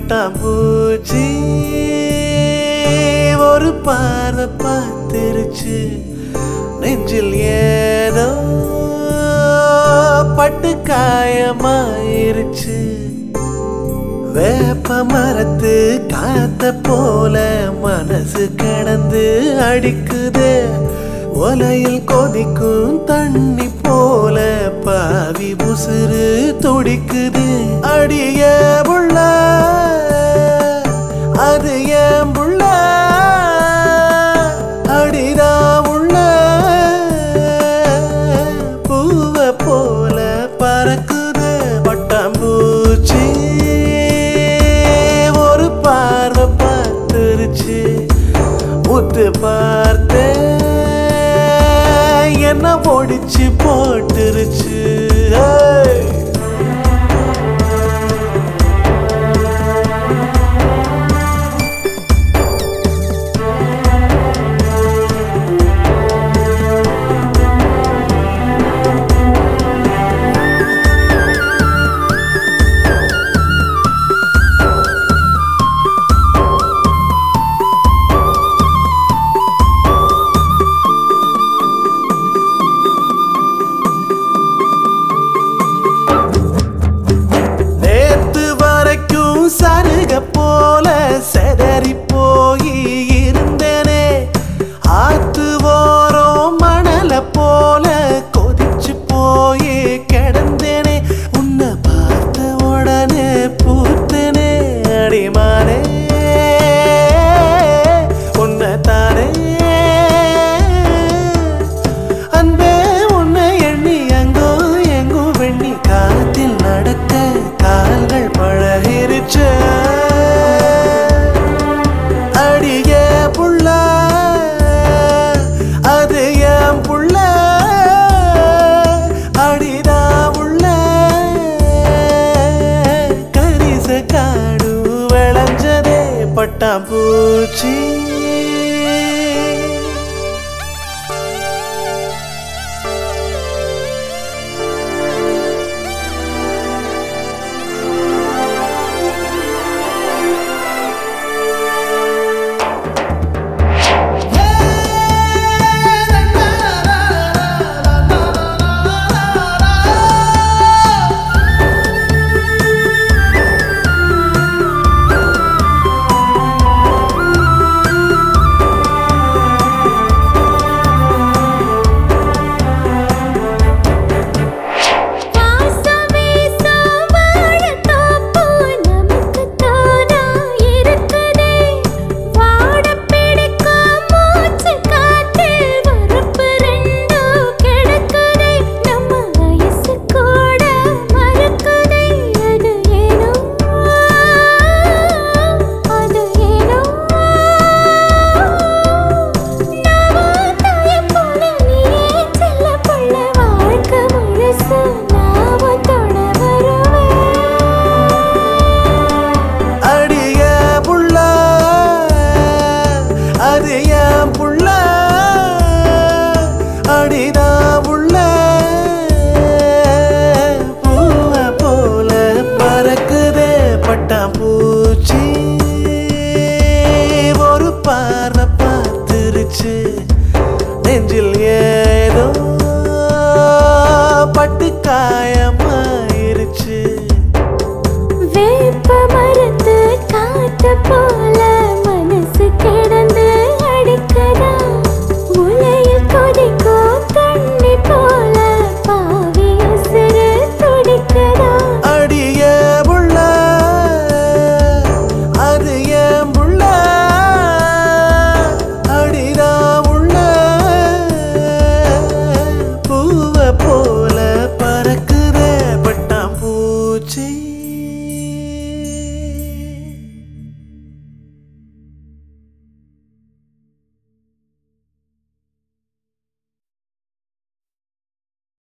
பட்டாம்பூச்சி ஒரு பார்வை பார்த்துருச்சு நெஞ்சில் ஏதோ பட்டு காயமாயிருச்சு வேப்ப மரத்து காத்த போல மனசு கடந்து அடிக்குது ஒலையில் கொதிக்கும் தண்ணி போல பாவி உசுறு துடிக்குது அடிய புள்ள அது ஏன் புள்ள அடிதா உள்ள பூவ போல பறக்குது பட்டாம்பூச்சி ஒரு பார்வை பார்த்துருச்சு முத்து பார்த்து என்ன ஒடிச்சு போட்டுருச்சு ஏய். நேத்து வரைக்கும் சருக போல செதறி போய் இருந்தேனே ஆத்து ஓரம் மணல போல கொதிச்சு போய் கிடந்தேனே உன்னை பார்த்த உடனே பூத்தனே அடிமானே உன்னை தானே அன்பே உன்னை எண்ணி அங்கோ எங்கோ வெண்ணி காத்தில் நடக்க கால்கள் பழகிருச்சு அடிய புள்ள அது என் புள்ள அடிதா உள்ள கரிச காடு விளைஞ்சதே பட்டாம்பூச்சி வாசம் வீசும் வாழைத்தோப்பு நமக்கு தானா இருக்குதே வாடப் பிடிக்கும் மூச்சு காற்றில் வரப்பு ரெண்டும் கிடக்குதே நம்ம வயசு கூட மறக்குதே அது ஏனோ அது ஏனோ நாம தாயம் போல நீயே செல்ல புள்ள வாழ்க்கை முழுசு நாம தொட வருவேன் அடிய புள்ள அது என் புள்ள அடிதா உள்ள பூவ போல பறக்குதே பட்டாம்பூச்சி ஒரு பார்வை பார்த்துருச்சு நெஞ்சில் ஏதோ பட்டு காயமாயிருச்சு வேப்ப